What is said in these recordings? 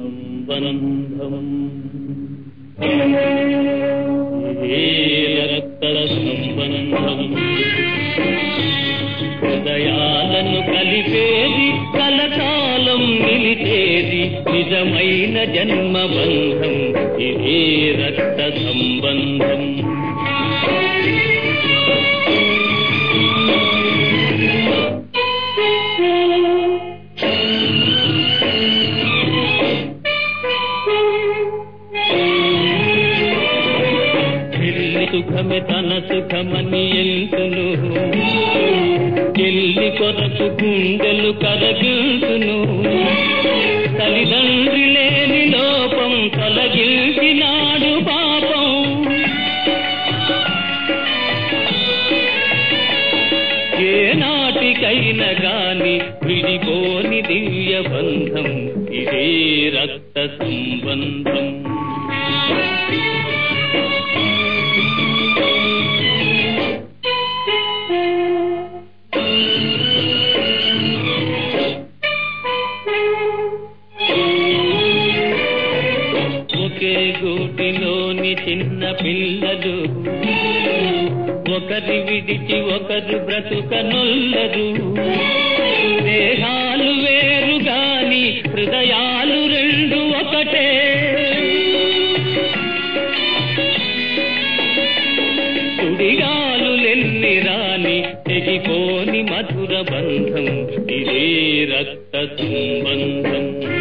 సంబంధం ఏ రక్త సంబంధం హృదయాలను కలిపేది కలకాలం నిలిచేది నిజమైన జన్మబంధం ఇదే రక్త సంబంధం పెళ్లి సుఖమే తన సుఖమని ఎంతును ఎల్లి కొరకు గుండెలు కరగిల్తును తల్లిదండ్రి లేని లోపం తొలగిల్చినాడు పాపం ఏ నాటికైనా గాని విడిపోని దివ్య బంధం ఇదే రక్త సంబంధం ఒకే గూటిలోని చిన్న పిల్లలు ఒకరి విడిచి ఒకరు బ్రతుకనొల్లరు దేహాలు వేరు గాని హృదయాలు రెండు ఒకటే సుడిగాలులెన్ని రాని తెగిపోని మధుర బంధం ఇదే రక్త సంబంధం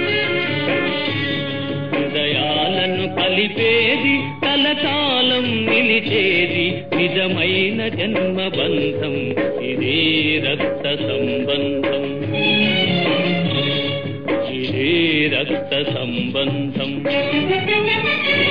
హృదయాలను కలిపేది కలకాలం నిలిచేది నిజమైన జన్మబంధం ఇదే రక్త సంబంధం ఇదే రక్త సంబంధం